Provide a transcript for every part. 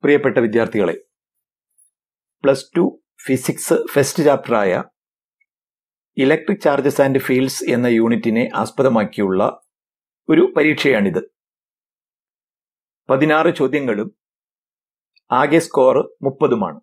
പ്രിയപ്പെട്ട വിദ്യാർത്ഥികളെ plus two physics first ചാപ്റ്ററായ ഇലക്ട്രിക് ചാർജസ് ആൻഡ് ഫീൽഡ്സ് എന്ന യൂണിറ്റിനെ ആസ്പദമാക്കിയുള്ള ഒരു പരീക്ഷയാണിത് പതിനാറ് ചോദ്യങ്ങളും ആകെ സ്കോർ മുപ്പതുമാണ്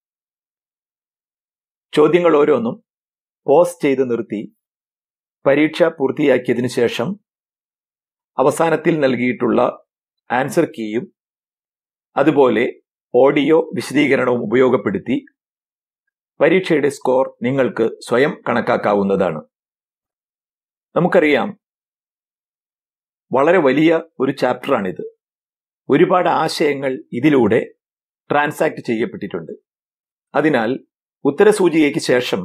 ചോദ്യങ്ങൾ ഓരോന്നും പോസ് ചെയ്ത് നിർത്തി പരീക്ഷ പൂർത്തിയാക്കിയതിനു ശേഷം അവസാനത്തിൽ നൽകിയിട്ടുള്ള ആൻസർ കീയും അതുപോലെ ഓഡിയോ വിശദീകരണവും ഉപയോഗപ്പെടുത്തി പരീക്ഷയുടെ സ്കോർ നിങ്ങൾക്ക് സ്വയം കണക്കാക്കാവുന്നതാണ് നമുക്കറിയാം വളരെ വലിയ ഒരു ചാപ്റ്ററാണിത് ഒരുപാട് ആശയങ്ങൾ ഇതിലൂടെ ട്രാൻസാക്ട് ചെയ്യപ്പെട്ടിട്ടുണ്ട് അതിനാൽ ഉത്തരസൂചികയ്ക്ക് ശേഷം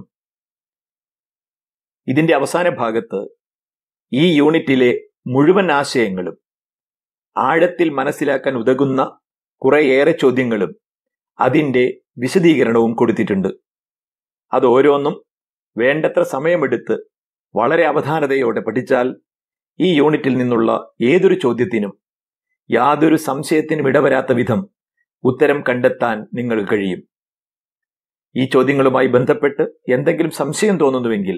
ഇതിന്റെ അവസാന ഭാഗത്ത് ഈ യൂണിറ്റിലെ മുഴുവൻ ആശയങ്ങളും ആഴത്തിൽ മനസ്സിലാക്കാൻ ഉതകുന്ന കുറേയേറെ ചോദ്യങ്ങളും അതിന്റെ വിശദീകരണവും കൊടുത്തിട്ടുണ്ട് അത് ഓരോന്നും വേണ്ടത്ര സമയമെടുത്ത് വളരെ അവധാനതയോടെ പഠിച്ചാൽ ഈ യൂണിറ്റിൽ നിന്നുള്ള ഏതൊരു ചോദ്യത്തിനും യാതൊരു സംശയത്തിനും ഇടവരാത്ത വിധം ഉത്തരം കണ്ടെത്താൻ നിങ്ങൾക്ക് കഴിയും ഈ ചോദ്യങ്ങളുമായി ബന്ധപ്പെട്ട് എന്തെങ്കിലും സംശയം തോന്നുന്നുവെങ്കിൽ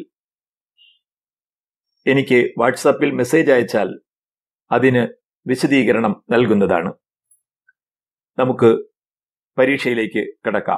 എനിക്ക് വാട്സാപ്പിൽ മെസ്സേജ് അയച്ചാൽ അതിന് വിശദീകരണം നൽകുന്നതാണ് നമുക്ക് പരീക്ഷയിലേക്ക് കിടക്കാം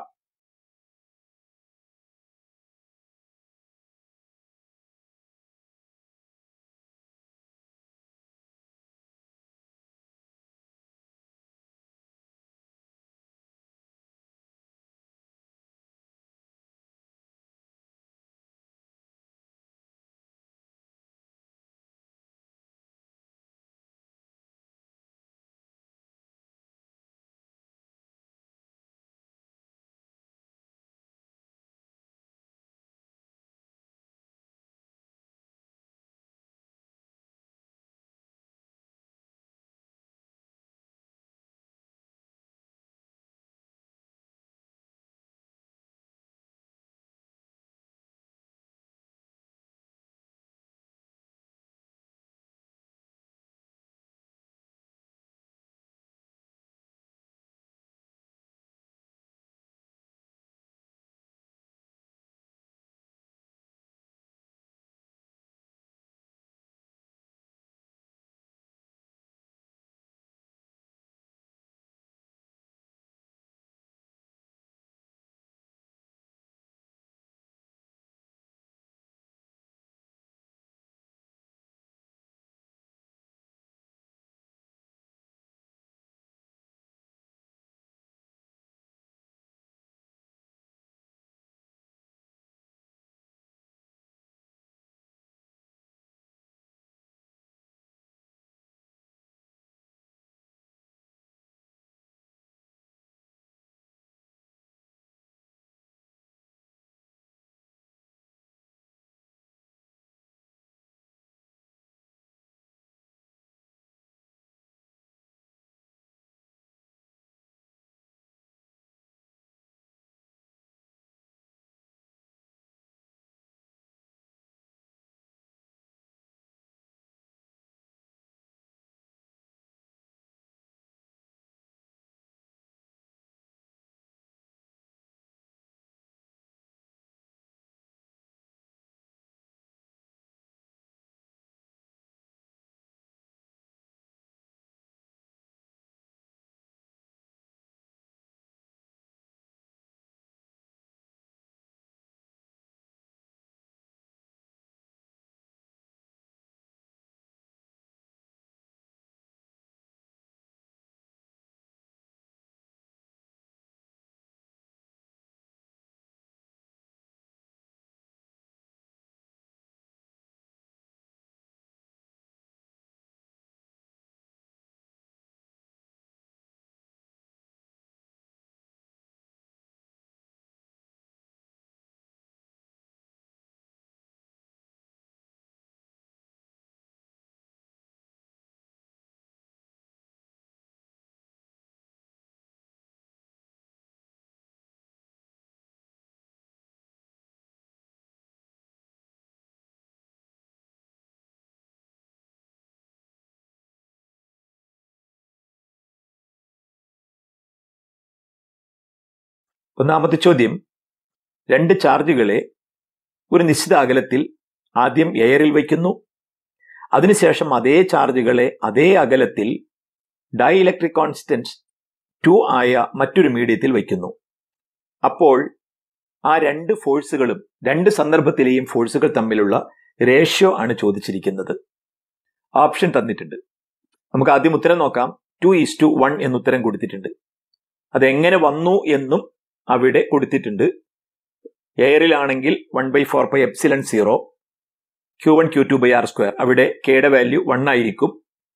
ഒന്നാമത്തെ ചോദ്യം രണ്ട് ചാർജുകളെ ഒരു നിശ്ചിത അകലത്തിൽ ആദ്യം എയറിൽ വയ്ക്കുന്നു അതിനുശേഷം അതേ ചാർജുകളെ അതേ അകലത്തിൽ ഡൈഇലക്ട്രിക് കോൺസ്റ്റന്റ് ടു ആയ മറ്റൊരു മീഡിയത്തിൽ വയ്ക്കുന്നു അപ്പോൾ ആ രണ്ട് ഫോഴ്സുകളും രണ്ട് സന്ദർഭത്തിലെയും ഫോഴ്സുകൾ തമ്മിലുള്ള റേഷ്യോ ആണ് ചോദിച്ചിരിക്കുന്നത് ഓപ്ഷൻ തന്നിട്ടുണ്ട് നമുക്ക് ആദ്യം ഉത്തരം നോക്കാം ടു ഈസ് ടു വൺ എന്ന് ഉത്തരം കൊടുത്തിട്ടുണ്ട് അതെങ്ങനെ വന്നു എന്നും അവിടെ കൊടുത്തിട്ടുണ്ട് എയറിലാണെങ്കിൽ one by four by epsilon zero Q one Q two by R square അവിടെ കെയുടെ വാല്യൂ വൺ ആയിരിക്കും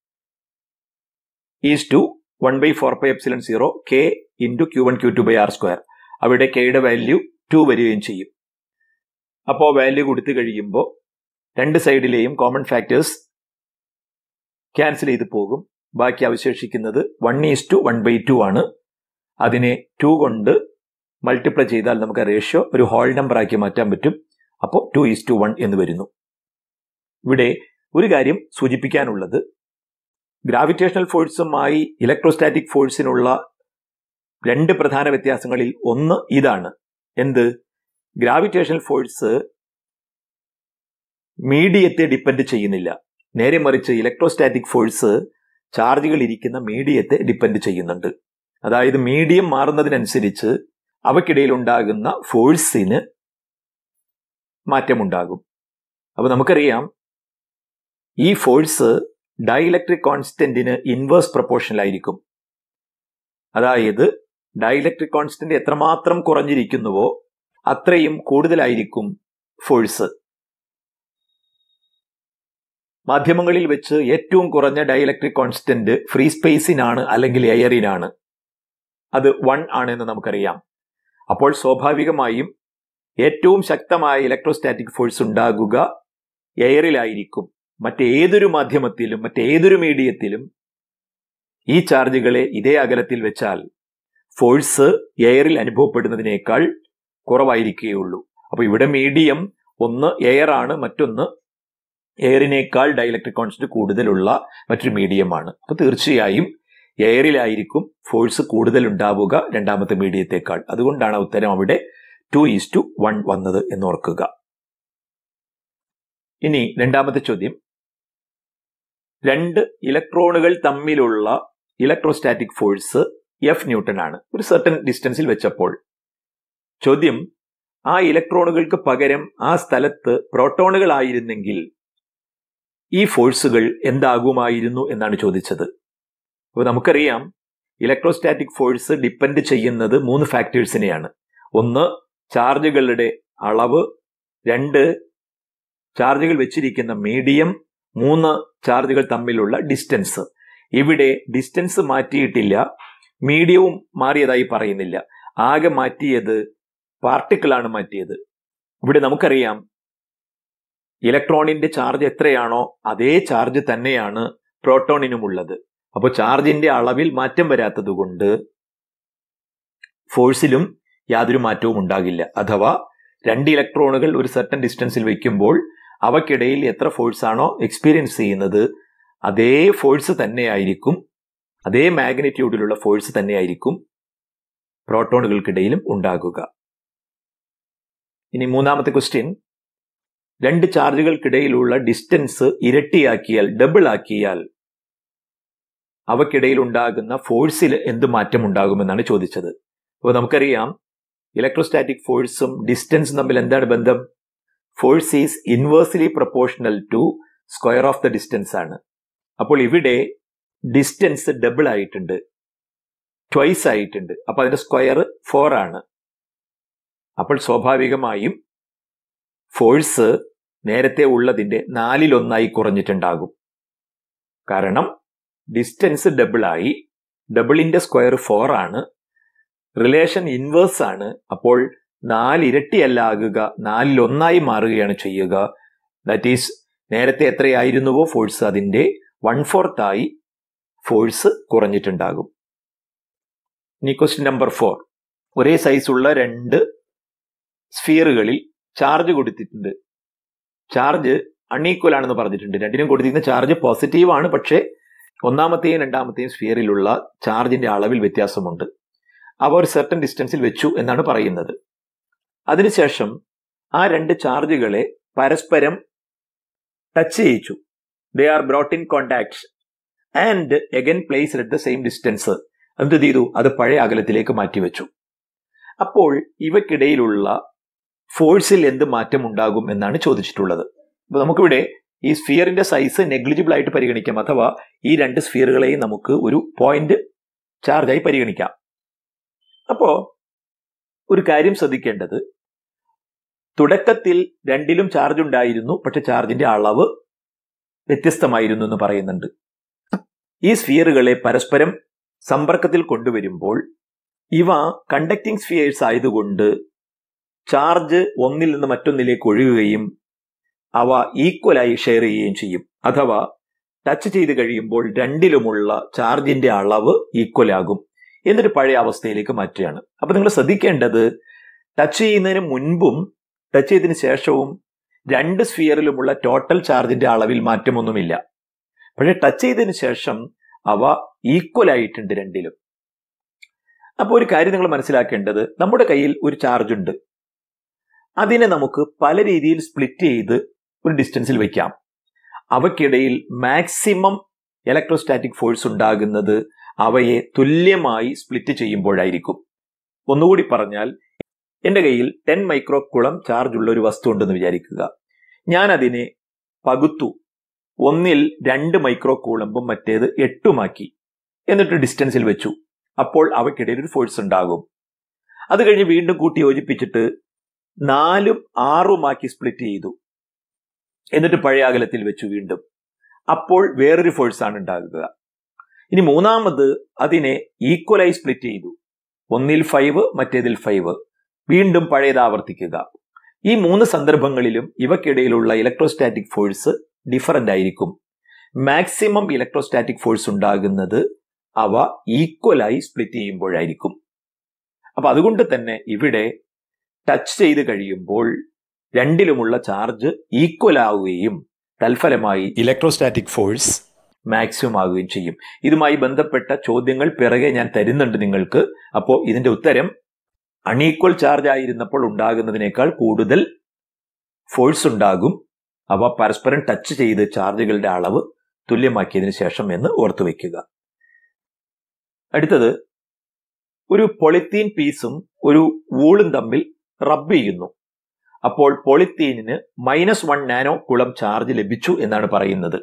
is to one by four by epsilon zero K into Q one Q two by R square അവിടെ കെയുടെ value to വരികയും ചെയ്യും അപ്പോൾ value കൊടുത്തു കഴിയുമ്പോൾ രണ്ട് സൈഡിലെയും കോമൺ ഫാക്ടേഴ്സ് ക്യാൻസൽ ചെയ്ത് പോകും ബാക്കി അവശേഷിക്കുന്നത് one is to one by two ആണ് അതിനെ ടു കൊണ്ട് മൾട്ടിപ്ലൈ ചെയ്താൽ നമുക്ക് റേഷ്യോ ഒരു ഹോൾ നമ്പർ ആക്കി മാറ്റാൻ പറ്റും അപ്പോൾ ടു ഈസ് ടു വൺ എന്ന് വരുന്നു ഇവിടെ ഒരു കാര്യം സൂചിപ്പിക്കാനുള്ളത് ഗ്രാവിറ്റേഷണൽ ഫോഴ്സുമായി ഇലക്ട്രോസ്റ്റാറ്റിക് ഫോഴ്സിനുള്ള രണ്ട് പ്രധാന വ്യത്യാസങ്ങളിൽ ഒന്ന് ഇതാണ് എന്ത് ഗ്രാവിറ്റേഷണൽ ഫോഴ്സ് മീഡിയത്തെ ഡിപ്പെൻഡ് ചെയ്യുന്നില്ല നേരെ മറിച്ച് ഇലക്ട്രോസ്റ്റാറ്റിക് ഫോഴ്സ് ചാർജുകൾ ഇരിക്കുന്ന മീഡിയത്തെ ഡിപ്പെൻഡ് ചെയ്യുന്നുണ്ട് അതായത് മീഡിയം മാറുന്നതിനനുസരിച്ച് അവയ്ക്കിടയിൽ ഉണ്ടാകുന്ന ഫോഴ്സിന് മാറ്റമുണ്ടാകും അപ്പൊ നമുക്കറിയാം ഈ ഫോഴ്സ് ഡൈഇലക്ട്രിക് കോൺസ്റ്റന്റിന് ഇൻവേഴ്സ് പ്രൊപ്പോർഷണൽ ആയിരിക്കും അതായത് ഡൈഇലക്ട്രിക് കോൺസ്റ്റന്റ് എത്രമാത്രം കുറഞ്ഞിരിക്കുന്നുവോ അത്രയും കൂടുതലായിരിക്കും ഫോഴ്സ് മാധ്യമങ്ങളിൽ വെച്ച് ഏറ്റവും കുറഞ്ഞ ഡൈഇലക്ട്രിക് കോൺസ്റ്റന്റ് ഫ്രീ സ്പേസിനാണ് അല്ലെങ്കിൽ എയറിനാണ് അത് വൺ ആണെന്ന് നമുക്കറിയാം അപ്പോൾ സ്വാഭാവികമായും ഏറ്റവും ശക്തമായ ഇലക്ട്രോസ്റ്റാറ്റിക് ഫോഴ്സ് ഉണ്ടാകുക എയറിലായിരിക്കും മറ്റേതൊരു മാധ്യമത്തിലും മറ്റേതൊരു മീഡിയത്തിലും ഈ ചാർജുകളെ ഇതേ അകലത്തിൽ വെച്ചാൽ ഫോഴ്സ് എയറിൽ അനുഭവപ്പെടുന്നതിനേക്കാൾ കുറവായിരിക്കുകയുള്ളൂ അപ്പൊ ഇവിടെ മീഡിയം ഒന്ന് എയർ ആണ് മറ്റൊന്ന് എയറിനേക്കാൾ ഡൈലക്ട്രിക് കോൺസ്റ്റന്റ് കൂടുതലുള്ള മറ്റൊരു മീഡിയമാണ് അപ്പൊ തീർച്ചയായും എയറിലായിരിക്കും ഫോഴ്സ് കൂടുതൽ ഉണ്ടാവുക രണ്ടാമത്തെ മീഡിയത്തെക്കാൾ അതുകൊണ്ടാണ് ഉത്തരം അവിടെ ടു ഈസ് ടു വൺ വന്നത് എന്ന് ഓർക്കുക ഇനി രണ്ടാമത്തെ ചോദ്യം രണ്ട് ഇലക്ട്രോണുകൾ തമ്മിലുള്ള ഇലക്ട്രോസ്റ്റാറ്റിക് ഫോഴ്സ് എഫ് ന്യൂട്ടൺ ആണ് ഒരു സർട്ടൻ ഡിസ്റ്റൻസിൽ വെച്ചപ്പോൾ ചോദ്യം ആ ഇലക്ട്രോണുകൾക്ക് പകരം ആ സ്ഥലത്ത് പ്രോട്ടോണുകളായിരുന്നെങ്കിൽ ഈ ഫോഴ്സുകൾ എന്താകുമായിരുന്നു എന്നാണ് ചോദിച്ചത് അപ്പോൾ നമുക്കറിയാം ഇലക്ട്രോസ്റ്റാറ്റിക് ഫോഴ്സ് ഡിപ്പെൻഡ് ചെയ്യുന്നത് മൂന്ന് ഫാക്ടേഴ്സിനെയാണ് ഒന്ന് ചാർജുകളുടെ അളവ് രണ്ട് ചാർജുകൾ വെച്ചിരിക്കുന്ന മീഡിയം മൂന്ന് ചാർജുകൾ തമ്മിലുള്ള ഡിസ്റ്റൻസ് ഇവിടെ ഡിസ്റ്റൻസ് മാറ്റിയിട്ടില്ല മീഡിയവും മാറിയതായി പറയുന്നില്ല ആകെ മാറ്റിയത് പാർട്ടിക്കിളാണ് മാറ്റിയത് ഇവിടെ നമുക്കറിയാം ഇലക്ട്രോണിന്റെ ചാർജ് എത്രയാണോ അതേ ചാർജ് തന്നെയാണ് പ്രോട്ടോണിനുമുള്ളത് അപ്പോൾ ചാർജിന്റെ അളവിൽ മാറ്റം വരാത്തത് കൊണ്ട് ഫോഴ്സിലും യാതൊരു മാറ്റവും ഉണ്ടാകില്ല അഥവാ രണ്ട് ഇലക്ട്രോണുകൾ ഒരു സർട്ടൻ ഡിസ്റ്റൻസിൽ വയ്ക്കുമ്പോൾ അവയ്ക്കിടയിൽ എത്ര ഫോഴ്സ് ആണോ എക്സ്പീരിയൻസ് ചെയ്യുന്നത് അതേ ഫോഴ്സ് തന്നെയായിരിക്കും അതേ മാഗ്നിറ്റ്യൂഡിലുള്ള ഫോഴ്സ് തന്നെയായിരിക്കും പ്രോട്ടോണുകൾക്കിടയിലും ഉണ്ടാകുക ഇനി മൂന്നാമത്തെ ക്വസ്റ്റ്യൻ രണ്ട് ചാർജുകൾക്കിടയിലുള്ള ഡിസ്റ്റൻസ് ഇരട്ടിയാക്കിയാൽ ഡബിൾ ആക്കിയാൽ അവയ്ക്കിടയിൽ ഉണ്ടാകുന്ന ഫോഴ്സിൽ എന്ത് മാറ്റം ഉണ്ടാകുമെന്നാണ് ചോദിച്ചത് അപ്പോൾ നമുക്കറിയാം ഇലക്ട്രോസ്റ്റാറ്റിക് ഫോഴ്സും ഡിസ്റ്റൻസും തമ്മിൽ എന്താണ് ബന്ധം force is inversely proportional to square of the distance ആണ് അപ്പോൾ ഇവിടെ ഡിസ്റ്റൻസ് ഡബിൾ ആയിട്ടുണ്ട് ട്വൈസ് ആയിട്ടുണ്ട് അപ്പൊ അതിന്റെ സ്ക്വയർ ഫോർ ആണ് അപ്പോൾ സ്വാഭാവികമായും ഫോഴ്സ് നേരത്തെ ഉള്ളതിന്റെ നാലിലൊന്നായി കുറഞ്ഞിട്ടുണ്ടാകും കാരണം ഡിസ്റ്റൻസ് ഡബിൾ ആയി ഡബിളിന്റെ സ്ക്വയർ ഫോർ ആണ് റിലേഷൻ ഇൻവേഴ്സ് ആണ് അപ്പോൾ നാലിരട്ടിയല്ല ആകുക നാലിലൊന്നായി മാറുകയാണ് ചെയ്യുക ദാറ്റ് ഈസ് നേരത്തെ എത്രയായിരുന്നുവോ ഫോഴ്സ് അതിന്റെ വൺ ഫോർത്ത് ആയി ഫോഴ്സ് കുറഞ്ഞിട്ടുണ്ടാകും ഇനി ക്വസ്റ്റ്യൻ നമ്പർ ഫോർ ഒരേ സൈസുള്ള രണ്ട് സ്ഫിയറുകളിൽ ചാർജ് കൊടുത്തിട്ടുണ്ട് ചാർജ് അൺഈക്വൽ ആണെന്ന് പറഞ്ഞിട്ടുണ്ട് രണ്ടിനും കൊടുത്തിരിക്കുന്ന ചാർജ് പോസിറ്റീവ് ആണ് പക്ഷേ ഒന്നാമത്തെയും രണ്ടാമത്തെയും സ്ഫിയറിലുള്ള ചാർജിന്റെ അളവിൽ വ്യത്യാസമുണ്ട് അവ ഒരു സെർട്ടൻ ഡിസ്റ്റൻസിൽ വെച്ചു എന്നാണ് പറയുന്നത് അതിനുശേഷം ആ രണ്ട് ചാർജുകളെ പരസ്പരം ടച്ച് ചെയ്യിച്ചു they are brought in contact and again placed at the same distance എന്ത് ചെയ്തു അത് പഴയ അകലത്തിലേക്ക് മാറ്റിവെച്ചു അപ്പോൾ ഇവയ്ക്കിടയിലുള്ള ഫോഴ്സിൽ എന്ത് മാറ്റം ഉണ്ടാകും എന്നാണ് ചോദിച്ചിട്ടുള്ളത് അപ്പൊ നമുക്കിവിടെ ഈ സ്ഫിയറിന്റെ സൈസ് നെഗ്ലിജിബിൾ ആയിട്ട് പരിഗണിക്കാം അഥവാ ഈ രണ്ട് സ്ഫിയറുകളെയും നമുക്ക് ഒരു പോയിന്റ് ചാർജായി പരിഗണിക്കാം അപ്പോ ഒരു കാര്യം ശ്രദ്ധിക്കേണ്ടത് തുടക്കത്തിൽ രണ്ടിലും ചാർജ് ഉണ്ടായിരുന്നു പക്ഷെ ചാർജിന്റെ അളവ് വ്യത്യസ്തമായിരുന്നു എന്ന് പറയുന്നുണ്ട് ഈ സ്ഫിയറുകളെ പരസ്പരം സമ്പർക്കത്തിൽ കൊണ്ടുവരുമ്പോൾ ഇവ കണ്ടക്ടിങ് സ്ഫിയേഴ്സ് ആയതുകൊണ്ട് ചാർജ് ഒന്നിൽ നിന്ന് മറ്റൊന്നിലേക്ക് ഒഴുകുകയും അവ ഈക്വലായി ഷെയർ ചെയ്യുകയും ചെയ്യും അഥവാ ടച്ച് ചെയ്ത് കഴിയുമ്പോൾ രണ്ടിലുമുള്ള ചാർജിന്റെ അളവ് ഈക്വൽ ആകും എന്നിട്ട് പഴയ അവസ്ഥയിലേക്ക് മാറ്റുകയാണ് അപ്പൊ നിങ്ങൾ ശ്രദ്ധിക്കേണ്ടത് ടച്ച് ചെയ്യുന്നതിന് മുൻപും ടച്ച് ചെയ്തതിനു ശേഷവും രണ്ട് സ്ഫിയറിലുമുള്ള ടോട്ടൽ ചാർജിന്റെ അളവിൽ മാറ്റമൊന്നുമില്ല പക്ഷേ ടച്ച് ചെയ്തതിനു ശേഷം അവ ഈക്വൽ ആയിട്ടുണ്ട് രണ്ടിലും അപ്പോൾ ഒരു കാര്യം നിങ്ങൾ മനസ്സിലാക്കേണ്ടത് നമ്മുടെ കയ്യിൽ ഒരു ചാർജ് ഉണ്ട് അതിനെ നമുക്ക് പല രീതിയിൽ സ്പ്ലിറ്റ് ചെയ്ത് ഒരു ഡിസ്റ്റൻസിൽ വയ്ക്കാം അവയ്ക്കിടയിൽ മാക്സിമം ഇലക്ട്രോസ്റ്റാറ്റിക് ഫോഴ്സ് ഉണ്ടാകുന്നത് അവയെ തുല്യമായി സ്പ്ലിറ്റ് ചെയ്യുമ്പോഴായിരിക്കും ഒന്നുകൂടി പറഞ്ഞാൽ എന്റെ കയ്യിൽ ടെൻ മൈക്രോ കുളം ചാർജ് ഉള്ള ഒരു വസ്തു ഉണ്ടെന്ന് വിചാരിക്കുക ഞാൻ അതിനെ പകുത്തു ഒന്നിൽ രണ്ട് മൈക്രോ കൂളമ്പും മറ്റേത് എട്ടുമാക്കി എന്നിട്ട് ഡിസ്റ്റൻസിൽ വെച്ചു അപ്പോൾ അവയ്ക്കിടയിൽ ഒരു ഫോഴ്സ് ഉണ്ടാകും അത് കഴിഞ്ഞ് വീണ്ടും കൂട്ടി യോജിപ്പിച്ചിട്ട് നാലും ആറുമാക്കി സ്പ്ലിറ്റ് ചെയ്തു എന്നിട്ട് പഴയ അകലത്തിൽ വെച്ചു വീണ്ടും അപ്പോൾ വേറൊരു ഫോഴ്സ് ആണ് ഉണ്ടാകുക ഇനി മൂന്നാമത് അതിനെ ഈക്വലായി സ്പ്ലിറ്റ് ചെയ്തു ഒന്നിൽ ഫൈവ് മറ്റേതിൽ ഫൈവ് വീണ്ടും പഴയത് ആവർത്തിക്കുക ഈ മൂന്ന് സന്ദർഭങ്ങളിലും ഇവക്കിടയിലുള്ള ഇലക്ട്രോസ്റ്റാറ്റിക് ഫോഴ്സ് ഡിഫറന്റ് ആയിരിക്കും മാക്സിമം ഇലക്ട്രോസ്റ്റാറ്റിക് ഫോഴ്സ് ഉണ്ടാകുന്നത് അവ ഈക്വലായി സ്പ്ലിറ്റ് ചെയ്യുമ്പോഴായിരിക്കും അപ്പൊ അതുകൊണ്ട് തന്നെ ഇവിടെ ടച്ച് ചെയ്ത് കഴിയുമ്പോൾ രണ്ടിലുമുള്ള ചാർജ് ഈക്വൽ ആവുകയും തൽഫലമായി ഇലക്ട്രോസ്റ്റാറ്റിക് ഫോഴ്സ് മാക്സിമം ആവുകയും ചെയ്യും ഇതുമായി ബന്ധപ്പെട്ട ചോദ്യങ്ങൾ പിറകെ ഞാൻ തരുന്നുണ്ട് നിങ്ങൾക്ക് അപ്പോൾ ഇതിന്റെ ഉത്തരം അൺഈക്വൽ ചാർജ് ആയിരുന്നപ്പോൾ ഉണ്ടാകുന്നതിനേക്കാൾ കൂടുതൽ ഫോഴ്സ് ഉണ്ടാകും അവ പരസ്പരം ടച്ച് ചെയ്ത് ചാർജുകളുടെ അളവ് തുല്യമാക്കിയതിനു ശേഷം എന്ന് ഓർത്തു വയ്ക്കുക അടുത്തത് ഒരു പൊളിത്തീൻ പീസും ഒരു വൂളും തമ്മിൽ റബ്ബ് ചെയ്യുന്നു അപ്പോൾ പൊളിത്തീനിന് minus one nano coulomb charge ലഭിച്ചു എന്നാണ് പറയുന്നത്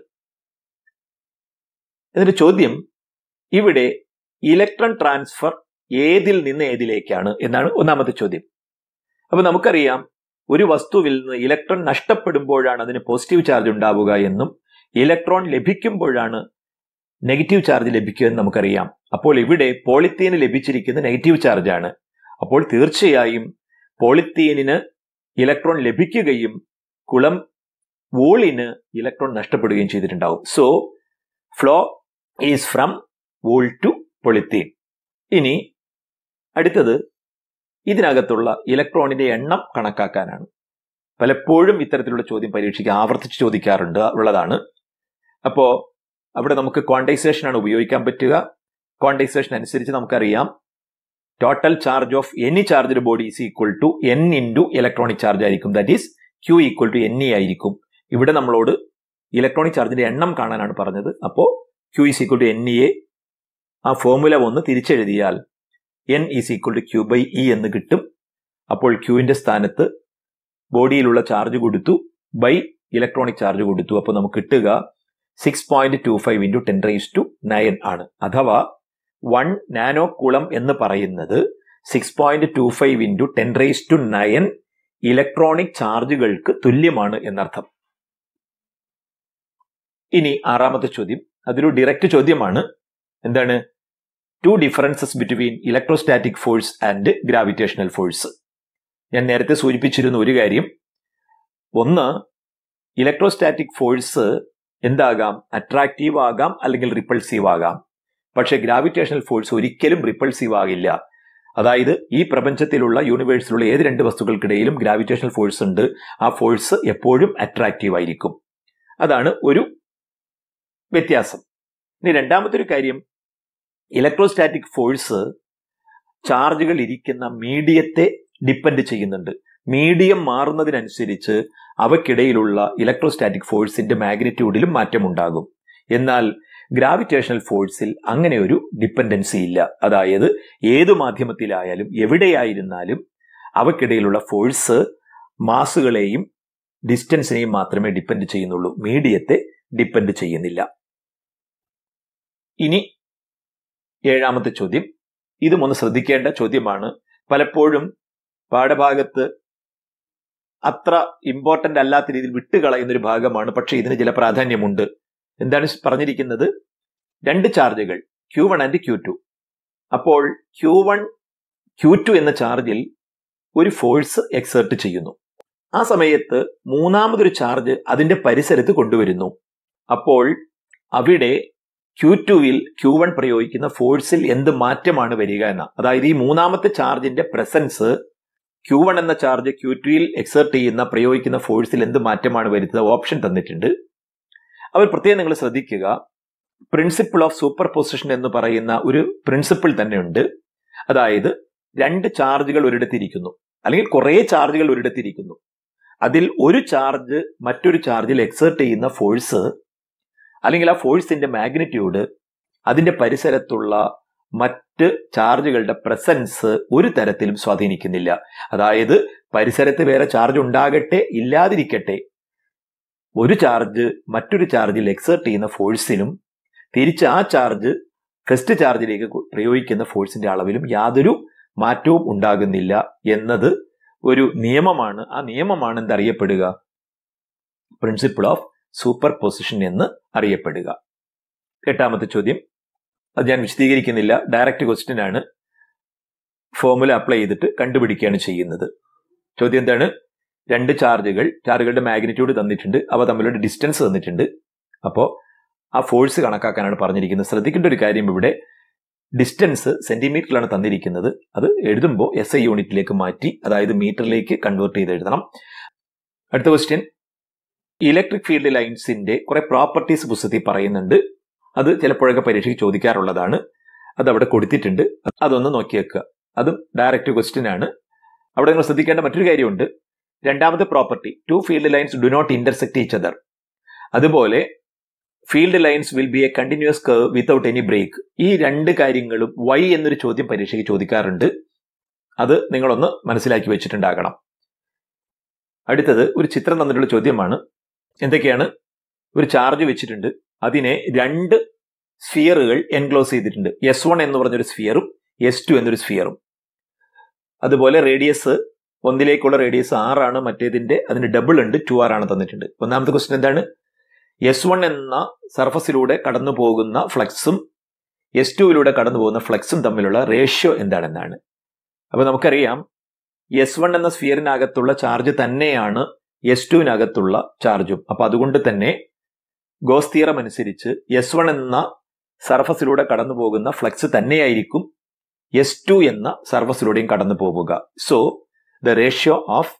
എന്നിട്ട് ചോദ്യം ഇവിടെ ഇലക്ട്രോൺ ട്രാൻസ്ഫർ ഏതിൽ നിന്ന് ഏതിലേക്കാണ് എന്നാണ് ഒന്നാമത്തെ ചോദ്യം അപ്പൊ നമുക്കറിയാം ഒരു വസ്തുവിൽ നിന്ന് ഇലക്ട്രോൺ നഷ്ടപ്പെടുമ്പോഴാണ് അതിന് പോസിറ്റീവ് ചാർജ് ഉണ്ടാവുക എന്നും ഇലക്ട്രോൺ ലഭിക്കുമ്പോഴാണ് നെഗറ്റീവ് ചാർജ് ലഭിക്കുക എന്ന് നമുക്കറിയാം അപ്പോൾ ഇവിടെ പോളിത്തീന് ലഭിച്ചിരിക്കുന്ന നെഗറ്റീവ് ചാർജ് ആണ് അപ്പോൾ തീർച്ചയായും പോളിത്തീനിന് ഇലക്ട്രോൺ ലഭിക്കുകയും കുളം വോളിന് ഇലക്ട്രോൺ നഷ്ടപ്പെടുകയും ചെയ്തിട്ടുണ്ടാവും so flow is from wool to polythene ഇനി അടുത്തത് ഇതിനകത്തുള്ള ഇലക്ട്രോണിന്റെ എണ്ണം കണക്കാക്കാനാണ് പലപ്പോഴും ഇത്തരത്തിലുള്ള ചോദ്യം പരീക്ഷയ്ക്ക് ആവർത്തിച്ച് ചോദിക്കാറുണ്ട് ഉള്ളതാണ് അപ്പോ അവിടെ നമുക്ക് ക്വാണ്ടൈസേഷൻ ആണ് ഉപയോഗിക്കാൻ പറ്റുക ക്വാണ്ടൈസേഷൻ അനുസരിച്ച് നമുക്കറിയാം total charge of any charged body is equal to N into electronic charge ആയിരിക്കും that is Q equal to N E ആയിരിക്കും ഇവിടെ നമ്മളോട് ഇലക്ട്രോണിക് ചാർജിന്റെ എണ്ണം കാണാനാണ് പറഞ്ഞത് അപ്പോൾ Q is equal to N E എ ആ ഫോർമുല ഒന്ന് തിരിച്ചെഴുതിയാൽ N is equal to Q by E എന്ന് കിട്ടും അപ്പോൾ ക്യൂവിന്റെ സ്ഥാനത്ത് ബോഡിയിലുള്ള ചാർജ് കൊടുത്തു ബൈ ഇലക്ട്രോണിക് ചാർജ് കൊടുത്തു അപ്പോൾ നമുക്ക് കിട്ടുക six point two five into ten raise to nine ആണ് അഥവാ വൺ നാനോ കുളം എന്ന് പറയുന്നത് six point two five into ten raise to nine electronic ചാർജുകൾക്ക് തുല്യമാണ് എന്നർത്ഥം ഇനി ആറാമത്തെ ചോദ്യം അതൊരു ഡയറക്റ്റ് ചോദ്യമാണ് എന്താണ് two differences between electrostatic force and gravitational force ഞാൻ നേരത്തെ സൂചിപ്പിച്ചിരുന്ന ഒരു കാര്യം ഒന്ന് ഇലക്ട്രോസ്റ്റാറ്റിക് ഫോഴ്സ് എന്താകാം അട്രാക്റ്റീവ് ആകാം അല്ലെങ്കിൽ റിപ്പൾസീവ് ആകാം പക്ഷെ ഗ്രാവിറ്റേഷണൽ ഫോഴ്സ് ഒരിക്കലും റിപ്പൾസീവ് ആകില്ല അതായത് ഈ പ്രപഞ്ചത്തിലുള്ള യൂണിവേഴ്സിലുള്ള ഏത് രണ്ട് വസ്തുക്കൾക്കിടയിലും ഗ്രാവിറ്റേഷണൽ ഫോഴ്സ് ഉണ്ട് ആ ഫോഴ്സ് എപ്പോഴും അട്രാക്റ്റീവ് ആയിരിക്കും അതാണ് ഒരു വ്യത്യാസം ഇനി രണ്ടാമത്തെ ഒരു കാര്യം ഇലക്ട്രോസ്റ്റാറ്റിക് ഫോഴ്സ് ചാർജുകൾ ഇരിക്കുന്ന മീഡിയത്തെ ഡിപ്പെൻഡ് ചെയ്യുന്നുണ്ട് മീഡിയം മാറുന്നതിനനുസരിച്ച് അവയ്ക്കിടയിലുള്ള ഇലക്ട്രോസ്റ്റാറ്റിക് ഫോഴ്സിന്റെ മാഗ്നിറ്റ്യൂഡിലും മാറ്റമുണ്ടാകും എന്നാൽ ഗ്രാവിറ്റേഷണൽ ഫോഴ്സിൽ അങ്ങനെ ഒരു ഡിപ്പെൻഡൻസി ഇല്ല അതായത് ഏതു മാധ്യമത്തിലായാലും എവിടെയായിരുന്നാലും അവയ്ക്കിടയിലുള്ള ഫോഴ്സ് മാസുകളെയും ഡിസ്റ്റൻസിനെയും മാത്രമേ ഡിപ്പെൻഡ് ചെയ്യുന്നുള്ളൂ മീഡിയത്തെ ഡിപ്പെൻഡ് ചെയ്യുന്നില്ല ഇനി ഏഴാമത്തെ ചോദ്യം ഇതും ഒന്ന് ശ്രദ്ധിക്കേണ്ട ചോദ്യമാണ് പലപ്പോഴും പാഠഭാഗത്ത് അത്ര ഇമ്പോർട്ടന്റ് അല്ലാത്ത രീതിയിൽ വിട്ടുകളയുന്ന ഒരു ഭാഗമാണ് പക്ഷെ ഇതിന് ചില പ്രാധാന്യമുണ്ട് എന്താണ് പറഞ്ഞിരിക്കുന്നത് രണ്ട് ചാർജുകൾ Q one and Q two അപ്പോൾ ക്യൂ വൺ ക്യൂ ടു എന്ന ചാർജിൽ ഒരു ഫോഴ്സ് എക്സേർട്ട് ചെയ്യുന്നു ആ സമയത്ത് മൂന്നാമതൊരു ചാർജ് അതിന്റെ പരിസരത്ത് കൊണ്ടുവരുന്നു അപ്പോൾ അവിടെ ക്യൂ ടുവിൽ ക്യൂ വൺ പ്രയോഗിക്കുന്ന ഫോഴ്സിൽ എന്ത് മാറ്റമാണ് വരിക എന്ന അതായത് ഈ മൂന്നാമത്തെ ചാർജിന്റെ പ്രസൻസ് ക്യൂ വൺ എന്ന ചാർജ് ക്യൂ ടുവിൽ എക്സേർട്ട് ചെയ്യുന്ന പ്രയോഗിക്കുന്ന ഫോഴ്സിൽ എന്ത് മാറ്റമാണ് വരുത്തുന്നത് ഓപ്ഷൻ തന്നിട്ടുണ്ട് അവർ പ്രത്യേകം നിങ്ങൾ ശ്രദ്ധിക്കുക പ്രിൻസിപ്പിൾ ഓഫ് സൂപ്പർ പൊസിഷൻ എന്ന് പറയുന്ന ഒരു പ്രിൻസിപ്പിൾ തന്നെയുണ്ട് അതായത് രണ്ട് ചാർജുകൾ ഒരിടത്തിരിക്കുന്നു അല്ലെങ്കിൽ കുറേ ചാർജുകൾ ഒരിടത്തിരിക്കുന്നു അതിൽ ഒരു ചാർജ് മറ്റൊരു ചാർജിൽ എക്സേർട്ട് ചെയ്യുന്ന ഫോഴ്സ് അല്ലെങ്കിൽ ആ ഫോഴ്സിന്റെ മാഗ്നിറ്റ്യൂഡ് അതിന്റെ പരിസരത്തുള്ള മറ്റ് ചാർജുകളുടെ പ്രസൻസ് ഒരു തരത്തിലും സ്വാധീനിക്കുന്നില്ല അതായത് പരിസരത്ത് വേറെ ചാർജ് ഉണ്ടാകട്ടെ ഇല്ലാതിരിക്കട്ടെ ഒരു ചാർജ് മറ്റൊരു ചാർജിൽ എക്സേർട്ട് ചെയ്യുന്ന ഫോഴ്സിനും തിരിച്ച് ആ ചാർജ് ഫസ്റ്റ് ചാർജിലേക്ക് പ്രയോഗിക്കുന്ന ഫോഴ്സിന്റെ അളവിലും യാതൊരു മാറ്റവും ഉണ്ടാകുന്നില്ല എന്നത് ഒരു നിയമമാണ് ആ നിയമമാണ് എന്തറിയപ്പെടുക പ്രിൻസിപ്പിൾ ഓഫ് സൂപ്പർ പൊസിഷൻ എന്ന് അറിയപ്പെടുക എട്ടാമത്തെ ചോദ്യം അത് ഞാൻ വിശദീകരിക്കുന്നില്ല ഡയറക്റ്റ് ക്വസ്റ്റ്യൻ ആണ് ഫോർമുല അപ്ലൈ ചെയ്തിട്ട് കണ്ടുപിടിക്കുകയാണ് ചെയ്യുന്നത് ചോദ്യം എന്താണ് രണ്ട് ചാർജുകൾ ചാർജുകളുടെ മാഗ്നിറ്റ്യൂഡ് തന്നിട്ടുണ്ട് അവ തമ്മിലുള്ള ഡിസ്റ്റൻസ് തന്നിട്ടുണ്ട് അപ്പോൾ ആ ഫോഴ്സ് കണക്കാക്കാനാണ് പറഞ്ഞിരിക്കുന്നത് ശ്രദ്ധിക്കേണ്ട ഒരു കാര്യം ഇവിടെ ഡിസ്റ്റൻസ് സെന്റിമീറ്ററിലാണ് തന്നിരിക്കുന്നത് അത് എഴുതുമ്പോൾ എസ് ഐ യൂണിറ്റിലേക്ക് മാറ്റി അതായത് മീറ്ററിലേക്ക് കൺവേർട്ട് ചെയ്ത് എഴുതണം അടുത്ത ക്വസ്റ്റ്യൻ ഇലക്ട്രിക് ഫീൽഡ് ലൈൻസിന്റെ കുറെ പ്രോപ്പർട്ടീസ് പുസ്തകത്തിൽ പറയുന്നുണ്ട് അത് ചിലപ്പോഴൊക്കെ പരീക്ഷയ്ക്ക് ചോദിക്കാറുള്ളതാണ് അത് അവിടെ കൊടുത്തിട്ടുണ്ട് അതൊന്ന് നോക്കി വെക്കുക അതും ഡയറക്റ്റ് ക്വസ്റ്റ്യൻ ആണ് അവിടെ നിങ്ങൾ ശ്രദ്ധിക്കേണ്ട മറ്റൊരു കാര്യമുണ്ട് രണ്ടാമത്തെ property two field lines do not intersect each other അതുപോലെ field lines will be a continuous curve without any break ഈ രണ്ട് കാര്യങ്ങളും വൈ എന്നൊരു ചോദ്യം പരീക്ഷയ്ക്ക് ചോദിക്കാറുണ്ട് അത് നിങ്ങളൊന്ന് മനസ്സിലാക്കി വെച്ചിട്ടുണ്ടാകണം അടുത്തത് ഒരു ചിത്രം തന്നിട്ടുള്ള ചോദ്യമാണ് എന്തൊക്കെയാണ് ഒരു ചാർജ് വെച്ചിട്ടുണ്ട് അതിനെ രണ്ട് സ്ഫിയറുകൾ എൻക്ലോസ് ചെയ്തിട്ടുണ്ട് എസ് വൺ എന്ന് പറഞ്ഞൊരു സ്ഫിയറും എസ് ടു എന്നൊരു സ്ഫിയറും അതുപോലെ റേഡിയസ് ഒന്നിലേക്കുള്ള റേഡിയസ് ആറാണ് മറ്റേതിന്റെ അതിന് ഡബിൾ ഉണ്ട് ടു ആർ ആണ് തന്നിട്ടുണ്ട് ഒന്നാമത്തെ ക്വസ്റ്റ്യൻ എന്താണ് എസ് വൺ എന്ന സർഫസിലൂടെ കടന്നു പോകുന്ന ഫ്ലക്സും എസ് ടുവിലൂടെ കടന്നു പോകുന്ന ഫ്ലക്സും തമ്മിലുള്ള റേഷ്യോ എന്താണെന്നാണ് അപ്പൊ നമുക്കറിയാം എസ് വൺ എന്ന സ്ഫിയറിനകത്തുള്ള ചാർജ് തന്നെയാണ് എസ് ടുവിനകത്തുള്ള ചാർജും അപ്പൊ അതുകൊണ്ട് തന്നെ ഗോസ് തിയറം അനുസരിച്ച് എസ് വൺ എന്ന സർഫസിലൂടെ കടന്നു പോകുന്ന ഫ്ലക്സ് തന്നെയായിരിക്കും എസ് ടു എന്ന സർഫസിലൂടെയും കടന്നു പോവുക so the ratio of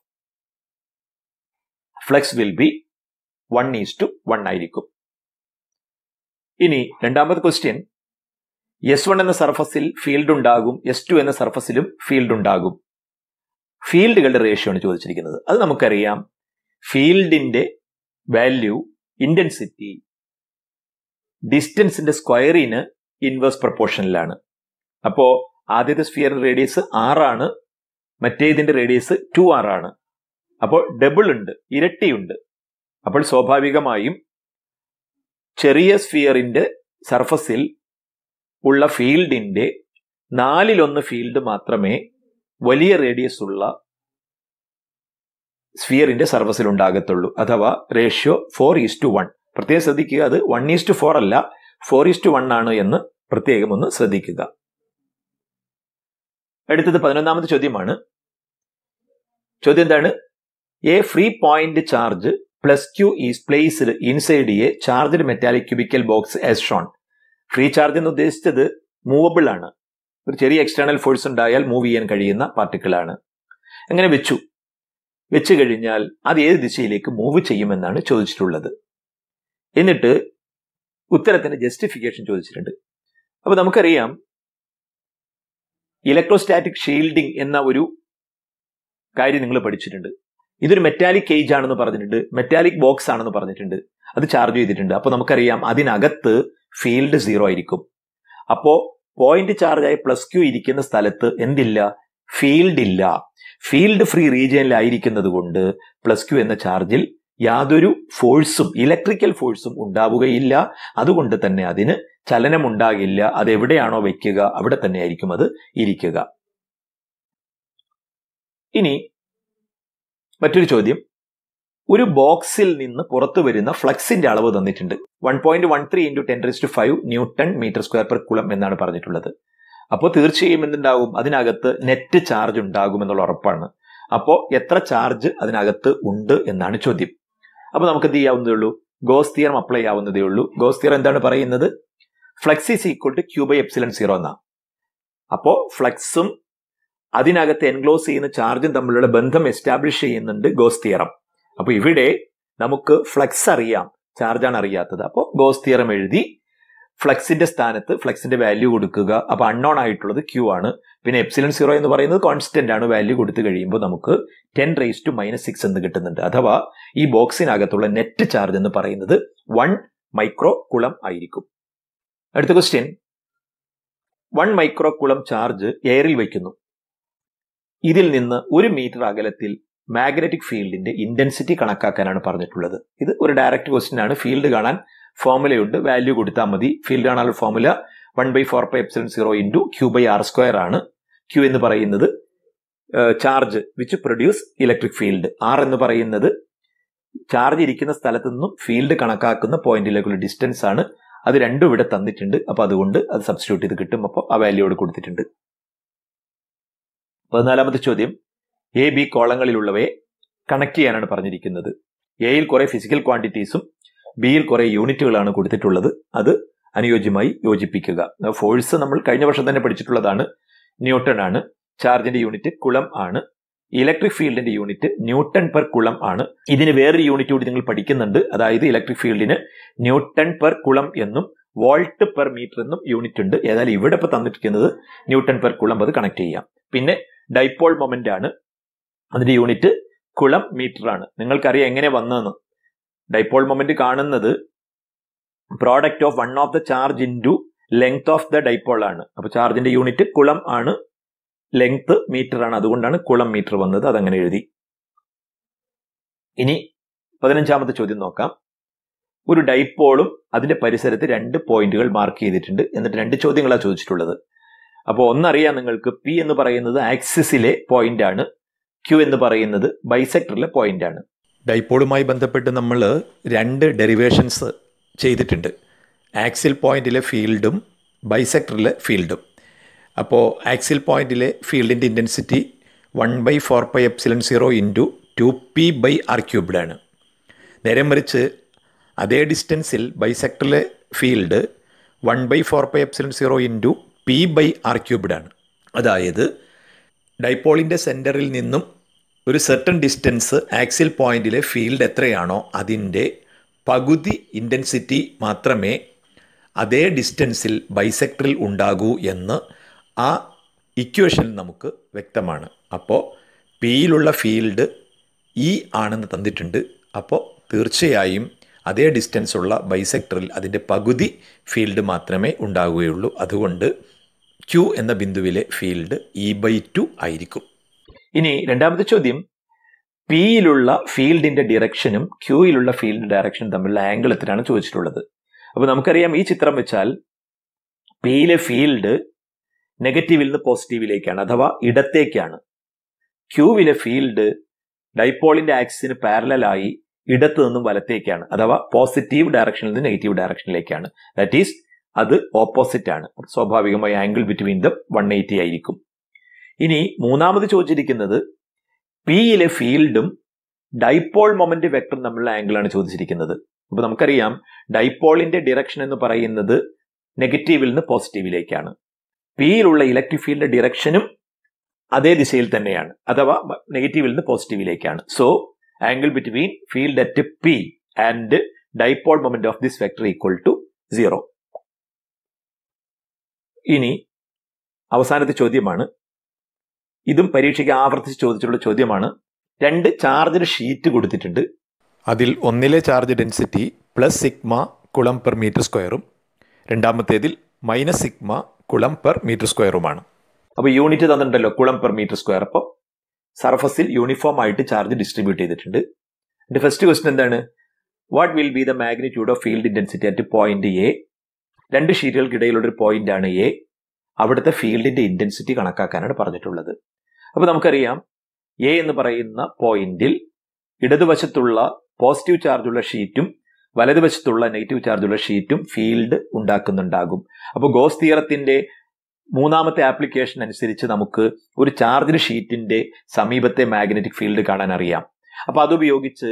flux will be one is to one ആയിരിക്കും ഇനി രണ്ടാമത്തെ ക്വസ്റ്റ്യൻ എസ് വൺ എന്ന സർഫസിൽ ഫീൽഡ് ഉണ്ടാകും എസ് ടു എന്ന സർഫസിലും ഫീൽഡ് ഉണ്ടാകും ഫീൽഡുകളുടെ റേഷ്യോ ആണ് ചോദിച്ചിരിക്കുന്നത് അത് നമുക്കറിയാം ഫീൽഡിന്റെ വാല്യൂ ഇന്റൻസിറ്റി ഡിസ്റ്റൻസിന്റെ സ്ക്വയറിന് ഇൻവേഴ്സ് പ്രൊപ്പോർഷനിലാണ് അപ്പോ ആദ്യത്തെ സ്ഫിയർ റേഡിയസ് ആറാണ് മറ്റേതിന്റെ റേഡിയസ് ടു ആറാണ് അപ്പോൾ ഡബിൾ ഉണ്ട് ഇരട്ടിയുണ്ട് അപ്പോൾ സ്വാഭാവികമായും ചെറിയ സ്ഫിയറിന്റെ സർഫസിൽ ഉള്ള ഫീൽഡിന്റെ നാലിലൊന്ന് ഫീൽഡ് മാത്രമേ വലിയ റേഡിയസ് ഉള്ള സ്ഫിയറിന്റെ സർഫസിൽ ഉണ്ടാകത്തുള്ളൂ അഥവാ ratio four is to one പ്രത്യേകം ശ്രദ്ധിക്കുക അത് വൺ ഈസ് ടു ഫോർ അല്ല ഫോർ ഈസ് ടു വൺ ആണ് എന്ന് പ്രത്യേകം ഒന്ന് ശ്രദ്ധിക്കുക അടുത്തത് പതിനൊന്നാമത്തെ ചോദ്യമാണ് ചോദ്യം എന്താണ് a free point charge plus Q is placed inside a charged metallic cubical box as shown free charge എന്ന് ഉദ്ദേശിച്ചത് മൂവബിൾ ആണ് ഒരു ചെറിയ എക്സ്റ്റേണൽ ഫോഴ്സ് ഉണ്ടായാൽ മൂവ് ചെയ്യാൻ കഴിയുന്ന പാർട്ടിക്കിൾ ആണ് അങ്ങനെ വെച്ചു വെച്ചു കഴിഞ്ഞാൽ അത് ഏത് ദിശയിലേക്ക് മൂവ് ചെയ്യുമെന്നാണ് ചോദിച്ചിട്ടുള്ളത് എന്നിട്ട് ഉത്തരത്തിന് ജസ്റ്റിഫിക്കേഷൻ ചോദിച്ചിട്ടുണ്ട് അപ്പൊ നമുക്കറിയാം ഇലക്ട്രോസ്റ്റാറ്റിക് ഷീൽഡിംഗ് എന്ന ഒരു കാര്യം നിങ്ങൾ പഠിച്ചിട്ടുണ്ട് ഇതൊരു മെറ്റാലിക് കേജ് ആണെന്ന് പറഞ്ഞിട്ടുണ്ട് മെറ്റാലിക് ബോക്സ് ആണെന്ന് പറഞ്ഞിട്ടുണ്ട് അത് ചാർജ് ചെയ്തിട്ടുണ്ട് അപ്പൊ നമുക്കറിയാം അതിനകത്ത് ഫീൽഡ് സീറോ ആയിരിക്കും അപ്പോ പോയിന്റ് ചാർജ് ആയ പ്ലസ് ക്യൂ ഇരിക്കുന്ന സ്ഥലത്ത് എന്തില്ല ഫീൽഡ് ഇല്ല ഫീൽഡ് ഫ്രീ റീജിയനിലായിരിക്കുന്നത് കൊണ്ട് പ്ലസ് ക്യൂ എന്ന ചാർജിൽ യാതൊരു ഫോഴ്സും ഇലക്ട്രിക്കൽ ഫോഴ്സും ഉണ്ടാവുകയില്ല അതുകൊണ്ട് തന്നെ അതിന് ചലനമുണ്ടാകില്ല അത് എവിടെയാണോ വെക്കുക അവിടെ തന്നെ ആയിരിക്കും അത് ഇരിക്കുക ഇനി മറ്റൊരു ചോദ്യം ഒരു ബോക്സിൽ നിന്ന് പുറത്തു വരുന്ന ഫ്ലക്സിന്റെ അളവ് തന്നിട്ടുണ്ട് one point one three into ten to five newton metre square per coulomb എന്നാണ് പറഞ്ഞിട്ടുള്ളത് അപ്പോൾ തീർച്ചയായും എന്തുണ്ടാകും അതിനകത്ത് നെറ്റ് ചാർജ് ഉണ്ടാകും എന്നുള്ള ഉറപ്പാണ് അപ്പോൾ എത്ര ചാർജ് അതിനകത്ത് ഉണ്ട് എന്നാണ് ചോദ്യം അപ്പോൾ നമുക്ക് എന്ത് ചെയ്യാവുന്നതേ ഉള്ളൂ ഗോസ് തിയറം അപ്ലൈ ആവുന്നതേ ഉള്ളൂ ഗോസ് തിയറം എന്താണ് പറയുന്നത് flux is equal to Q by epsilon zero എന്നാ അപ്പോൾ ഫ്ലക്സും അതിനകത്ത് എൻക്ലോസ് ചെയ്യുന്ന ചാർജും തമ്മിലുള്ള ബന്ധം എസ്റ്റാബ്ലിഷ് ചെയ്യുന്നുണ്ട് ഗോസ് തിയറം അപ്പൊ ഇവിടെ നമുക്ക് ഫ്ലക്സ് അറിയാം ചാർജാണ് അറിയാത്തത് അപ്പോൾ ഗോസ് തിയറം എഴുതി ഫ്ലക്സിന്റെ സ്ഥാനത്ത് ഫ്ലക്സിന്റെ വാല്യൂ കൊടുക്കുക അപ്പൊ അൺനോൺ ആയിട്ടുള്ളത് ക്യൂ ആണ് പിന്നെ എപ്സിലൻ സീറോ എന്ന് പറയുന്നത് കോൺസ്റ്റന്റ് ആണ് വാല്യൂ കൊടുത്തു കഴിയുമ്പോൾ നമുക്ക് ten raise to minus six എന്ന് കിട്ടുന്നുണ്ട് അഥവാ ഈ ബോക്സിനകത്തുള്ള നെറ്റ് ചാർജ് എന്ന് പറയുന്നത് വൺ മൈക്രോ കുളം ആയിരിക്കും അടുത്ത question one micro coulomb charge എയറിൽ വയ്ക്കുന്നു ഇതിൽ നിന്ന് ഒരു മീറ്റർ അകലത്തിൽ മാഗ്നറ്റിക് ഫീൽഡിന്റെ ഇന്റൻസിറ്റി കണക്കാക്കാനാണ് പറഞ്ഞിട്ടുള്ളത് ഇത് ഒരു ഡയറക്റ്റ് ക്വസ്റ്റ്യൻ ആണ് ഫീൽഡ് കാണാൻ ഫോർമുലയുണ്ട് വാല്യൂ കൊടുത്താൽ മതി ഫീൽഡ് കാണാനുള്ള formula one by four by epsilon zero into Q by R square ആണ് ക്യൂ എന്ന് പറയുന്നത് charge which produce electric field R എന്ന് പറയുന്നത് ചാർജ് ഇരിക്കുന്ന സ്ഥലത്ത് നിന്നും ഫീൽഡ് കണക്കാക്കുന്ന പോയിന്റിലേക്കുള്ള ഡിസ്റ്റൻസ് ആണ് അത് രണ്ടും ഇവിടെ തന്നിട്ടുണ്ട് അപ്പൊ അതുകൊണ്ട് അത് സബ്സ്റ്റിറ്റ്യൂട്ട് ചെയ്ത് കിട്ടും അപ്പോൾ ആ വാല്യൂയോട് കൊടുത്തിട്ടുണ്ട് പതിനാലാമത്തെ ചോദ്യം എ ബി കോളങ്ങളിലുള്ളവയെ കണക്ട് ചെയ്യാനാണ് പറഞ്ഞിരിക്കുന്നത് എയിൽ കുറെ ഫിസിക്കൽ ക്വാണ്ടിറ്റീസും ബിയിൽ കുറെ യൂണിറ്റുകളാണ് കൊടുത്തിട്ടുള്ളത് അത് അനുയോജ്യമായി യോജിപ്പിക്കുക ഫോഴ്സ് നമ്മൾ കഴിഞ്ഞ വർഷം തന്നെ പഠിച്ചിട്ടുള്ളതാണ് ന്യൂട്ടൺ ആണ് ചാർജിന്റെ യൂണിറ്റ് കുളം ആണ് ഇലക്ട്രിക് ഫീൽഡിന്റെ യൂണിറ്റ് ന്യൂട്ടൺ പെർ കുളം ആണ് ഇതിന് വേറൊരു യൂണിറ്റ് കൂടി നിങ്ങൾ പഠിക്കുന്നുണ്ട് അതായത് ഇലക്ട്രിക് ഫീൽഡിന് ന്യൂട്ടൺ പെർ കുളം എന്നും വോൾട്ട് പെർ മീറ്റർ എന്നും യൂണിറ്റ് ഉണ്ട് ഏതായാലും ഇവിടെ ഇപ്പൊ തന്നിരിക്കുന്നത് ന്യൂട്ടൺ പെർ കുളം അത് കണക്ട് ചെയ്യാം പിന്നെ ഡൈപോൾ മൊമെന്റ് ആണ് അതിന്റെ യൂണിറ്റ് കുളം മീറ്റർ ആണ് നിങ്ങൾക്കറിയാം എങ്ങനെ വന്നതെന്ന് ഡൈപോൾ മൊമെന്റ് കാണുന്നത് product of one of the charge into length of the dipole ആണ് അപ്പൊ ചാർജിന്റെ യൂണിറ്റ് കുളം ആണ് ലെങ്ത് മീറ്റർ ആണ് അതുകൊണ്ടാണ് കുളം മീറ്റർ വന്നത് അതങ്ങനെ എഴുതി ഇനി പതിനഞ്ചാമത്തെ ചോദ്യം നോക്കാം ഒരു ഡൈപോളും അതിന്റെ പരിസരത്ത് രണ്ട് പോയിന്റുകൾ മാർക്ക് ചെയ്തിട്ടുണ്ട് എന്നിട്ട് രണ്ട് ചോദ്യങ്ങളാണ് ചോദിച്ചിട്ടുള്ളത് അപ്പോൾ ഒന്നറിയാം നിങ്ങൾക്ക് പി എന്ന് പറയുന്നത് ആക്സിസിലെ പോയിന്റ് ആണ് ക്യൂ എന്ന് പറയുന്നത് ബൈസെക്ടറിലെ പോയിന്റ് ആണ് ഡൈപോളുമായി ബന്ധപ്പെട്ട് നമ്മൾ രണ്ട് ഡെറിവേഷൻസ് ചെയ്തിട്ടുണ്ട് ആക്സിൽ പോയിന്റിലെ ഫീൽഡും ബൈസെക്ടറിലെ ഫീൽഡും അപ്പോൾ ആക്സിൽ പോയിന്റിലെ ഫീൽഡിൻ്റെ intensity one by four pi epsilon zero into two P by R cubed ആണ് നേരെ മറിച്ച് അതേ ഡിസ്റ്റൻസിൽ ബൈസെക്ടറിലെ field one by four pi epsilon zero into P by R cubed ആണ് അതായത് ഡൈപോളിൻ്റെ സെൻറ്ററിൽ നിന്നും ഒരു സെർട്ടൺ ഡിസ്റ്റൻസ് ആക്സിൽ പോയിന്റിലെ ഫീൽഡ് എത്രയാണോ അതിൻ്റെ പകുതി ഇൻറ്റൻസിറ്റി മാത്രമേ അതേ ഡിസ്റ്റൻസിൽ ബൈസെക്ടറിൽ ഉണ്ടാകൂ എന്ന് ആ ഇക്വേഷൻ നമുക്ക് വ്യക്തമാണ് അപ്പോൾ പിയിലുള്ള ഫീൽഡ് ഇ ആണെന്ന് തന്നിട്ടുണ്ട് അപ്പോൾ തീർച്ചയായും അതേ ഡിസ്റ്റൻസ് ഉള്ള ബൈസെക്ടറിൽ അതിൻ്റെ പകുതി ഫീൽഡ് മാത്രമേ ഉണ്ടാവുകയുള്ളൂ അതുകൊണ്ട് ക്യൂ എന്ന ബിന്ദുവിലെ ഫീൽഡ് ഇ ബൈ ടു ആയിരിക്കും ഇനി രണ്ടാമത്തെ ചോദ്യം പിയിലുള്ള ഫീൽഡിന്റെ ഡിറക്ഷനും ക്യൂയിലുള്ള ഫീൽഡ് ഡയറക്ഷനും തമ്മിലുള്ള ആംഗിൾ എത്രയാണ് ചോദിച്ചിട്ടുള്ളത് അപ്പൊ നമുക്കറിയാം ഈ ചിത്രം വെച്ചാൽ പിയിലെ ഫീൽഡ് നെഗറ്റീവിൽ നിന്ന് പോസിറ്റീവിലേക്കാണ് അഥവാ ഇടത്തേക്കാണ് ക്യൂവിലെ ഫീൽഡ് ഡൈപോളിന്റെ ആക്സിന് പാരലായി ഇടത്തു നിന്നും വലത്തേക്കാണ് അഥവാ പോസിറ്റീവ് ഡയറക്ഷനിൽ നിന്ന് നെഗറ്റീവ് ഡയറക്ഷനിലേക്കാണ് ദാറ്റ് ഈസ് അത് ഓപ്പോസിറ്റ് ആണ് സ്വാഭാവികമായി angle between the one eighty ആയിരിക്കും ഇനി മൂന്നാമത് ചോദിച്ചിരിക്കുന്നത് പിയിലെ ഫീൽഡും ഡൈപോൾ മൊമെന്റ് വെക്ടറും തമ്മിലുള്ള ആംഗിളാണ് ചോദിച്ചിരിക്കുന്നത് അപ്പൊ നമുക്കറിയാം ഡൈപോളിന്റെ ഡിറക്ഷൻ എന്ന് പറയുന്നത് നെഗറ്റീവിൽ നിന്ന് പോസിറ്റീവിലേക്കാണ് പിയിലുള്ള ഇലക്ട്രിക് ഫീൽഡ് ഡിറക്ഷനും അതേ ദിശയിൽ തന്നെയാണ് അഥവാ നെഗറ്റീവിൽ നിന്ന് പോസിറ്റീവിലേക്കാണ് so angle between field at P and dipole moment of this vector equal to zero ഇനി അവസാനത്തെ ചോദ്യമാണ് ഇതും പരീക്ഷയ്ക്ക് ആവർത്തിച്ച് ചോദിച്ചിട്ടുള്ള ചോദ്യമാണ് രണ്ട് ചാർജ്ഡ് ഷീറ്റ് കൊടുത്തിട്ടുണ്ട് അതിൽ ഒന്നിലെ charge density plus sigma coulomb per metre സ്ക്വയറും രണ്ടാമത്തേതിൽ minus sigma coulomb per metre സ്ക്വയറുമാണ് അപ്പോൾ യൂണിറ്റ് തന്നിട്ടുണ്ടല്ലോ കുളം പെർ മീറ്റർ സ്ക്വയർ അപ്പോൾ സർഫസിൽ യൂണിഫോം ആയിട്ട് ചാർജ് ഡിസ്ട്രിബ്യൂട്ട് ചെയ്തിട്ടുണ്ട് എൻ്റെ ഫസ്റ്റ് ക്വസ്റ്റൻ എന്താണ് what will be the magnitude of field intensity at point A രണ്ട് ഷീറ്റുകൾക്കിടയിലുള്ള ഒരു പോയിന്റ് ആണ് എ അവിടുത്തെ ഫീൽഡിന്റെ ഇന്റൻസിറ്റി കണക്കാക്കാനാണ് പറഞ്ഞിട്ടുള്ളത് അപ്പോൾ നമുക്കറിയാം എ എന്ന് പറയുന്ന പോയിന്റിൽ ഇടതുവശത്തുള്ള പോസിറ്റീവ് ചാർജുള്ള ഷീറ്റും വലതുവശത്തുള്ള നെഗറ്റീവ് ചാർജുള്ള ഷീറ്റും ഫീൽഡ് ഉണ്ടാക്കുന്നുണ്ടാകും അപ്പോൾ ഗോസ് തിയറത്തിന്റെ മൂന്നാമത്തെ ആപ്ലിക്കേഷൻ അനുസരിച്ച് നമുക്ക് ഒരു ചാർജ്ഡ് ഷീറ്റിന്റെ സമീപത്തെ മാഗ്നറ്റിക് ഫീൽഡ് കാണാൻ അറിയാം അപ്പൊ അതുപയോഗിച്ച്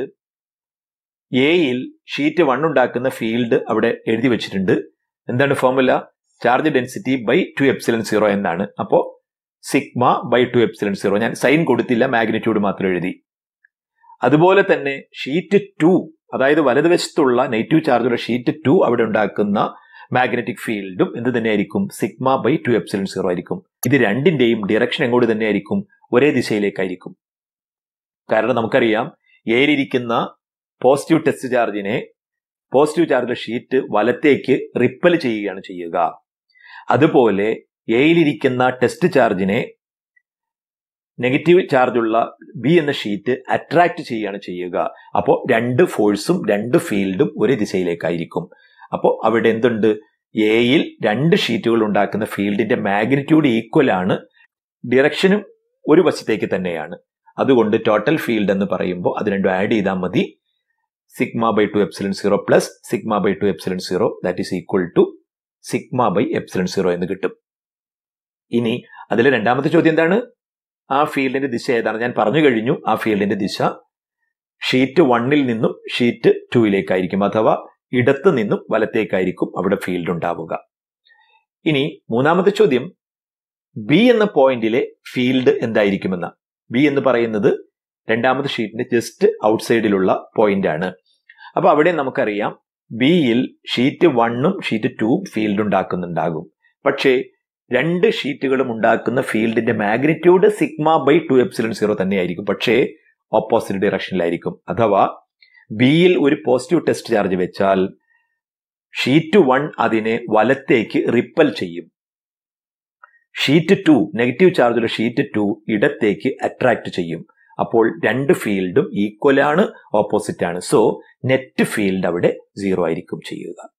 എയിൽ ഷീറ്റ് വൺ ഉണ്ടാക്കുന്ന ഫീൽഡ് അവിടെ എഴുതി വെച്ചിട്ടുണ്ട് എന്താണ് formula charge density by two epsilon zero എന്നാണ് അപ്പോൾ sigma by two epsilon zero ഞാൻ സൈൻ കൊടുത്തില്ല മാഗ്നിറ്റ്യൂഡ് മാത്രം എഴുതി അതുപോലെ തന്നെ ഷീറ്റ് ടു അതായത് വലതുവശത്തുള്ള നെഗറ്റീവ് ചാർജുള്ള ഷീറ്റ് ടു അവിടെ ഉണ്ടാക്കുന്ന മാഗ്നറ്റിക് ഫീൽഡും എന്ത് തന്നെയായിരിക്കും sigma by two epsilon zero ആയിരിക്കും ഇത് രണ്ടിന്റെയും ഡിറക്ഷൻ എങ്ങോട്ട് തന്നെയായിരിക്കും ഒരേ ദിശയിലേക്കായിരിക്കും കാരണം നമുക്കറിയാം എയിലിരിക്കുന്ന പോസിറ്റീവ് ടെസ്റ്റ് ചാർജിനെ പോസിറ്റീവ് ചാർജുള്ള ഷീറ്റ് വലത്തേക്ക് റിപ്പൽ ചെയ്യുകയാണ് ചെയ്യുക അതുപോലെ എയിലിരിക്കുന്ന ടെസ്റ്റ് ചാർജിനെ നെഗറ്റീവ് ചാർജുള്ള ബി എന്ന ഷീറ്റ് അട്രാക്ട് ചെയ്യുകയാണ് ചെയ്യുക അപ്പോൾ രണ്ട് ഫോഴ്സും രണ്ട് ഫീൽഡും ഒരേ ദിശയിലേക്കായിരിക്കും അപ്പോൾ അവിടെ എന്തുണ്ട് എയിൽ രണ്ട് ഷീറ്റുകൾ ഉണ്ടാക്കുന്ന ഫീൽഡിന്റെ മാഗ്നിറ്റ്യൂഡ് ഈക്വൽ ആണ് ഡിറക്ഷനും ഒരു വശത്തേക്ക് തന്നെയാണ് അതുകൊണ്ട് ടോട്ടൽ ഫീൽഡ് എന്ന് പറയുമ്പോൾ അത് രണ്ടും ആഡ് ചെയ്താൽ മതി sigma by two epsilon zero plus sigma by two epsilon zero that is equal to sigma by epsilon zero എന്ന് കിട്ടും ഇനി അതിലെ രണ്ടാമത്തെ ചോദ്യം എന്താണ് ആ ഫീൽഡിന്റെ ദിശ ഏതാണ് ഞാൻ പറഞ്ഞു കഴിഞ്ഞു ആ ഫീൽഡിന്റെ ദിശ ഷീറ്റ് വണ്ണിൽ നിന്നും ഷീറ്റ് ടൂയിലേക്കായിരിക്കും അഥവാ ഇടത്ത് നിന്നും വലത്തേക്കായിരിക്കും അവിടെ ഫീൽഡ് ഉണ്ടാവുക ഇനി മൂന്നാമത്തെ ചോദ്യം ബി എന്ന പോയിന്റിലെ ഫീൽഡ് എന്തായിരിക്കുമെന്ന ബി എന്ന് പറയുന്നത് രണ്ടാമത്തെ ഷീറ്റിന്റെ ജസ്റ്റ് ഔട്ട്സൈഡിലുള്ള പോയിന്റ് ആണ് അപ്പൊ അവിടെ നമുക്കറിയാം ബിയിൽ ഷീറ്റ് വണ്ണും ഷീറ്റ് ടൂവും ഫീൽഡ് ഉണ്ടാക്കുന്നുണ്ടാകും പക്ഷേ രണ്ട് ഷീറ്റുകളും ഉണ്ടാക്കുന്ന ഫീൽഡിന്റെ magnitude sigma by two epsilon zero തന്നെയായിരിക്കും പക്ഷേ ഓപ്പോസിറ്റ് ഡിറക്ഷനിലായിരിക്കും അഥവാ ബിയിൽ ഒരു പോസിറ്റീവ് ടെസ്റ്റ് ചാർജ് വെച്ചാൽ ഷീറ്റ് വൺ അതിനെ വലത്തേക്ക് റിപ്പൽ ചെയ്യും ഷീറ്റ് ടു നെഗറ്റീവ് ചാർജുള്ള ഷീറ്റ് ടു ഇടത്തേക്ക് അട്രാക്ട് ചെയ്യും അപ്പോൾ രണ്ട് ഫീൽഡും ഈക്വൽ ആണ് ഓപ്പോസിറ്റ് ആണ് സോ നെറ്റ് ഫീൽഡ് അവിടെ സീറോ ആയിരിക്കും ചെയ്യുക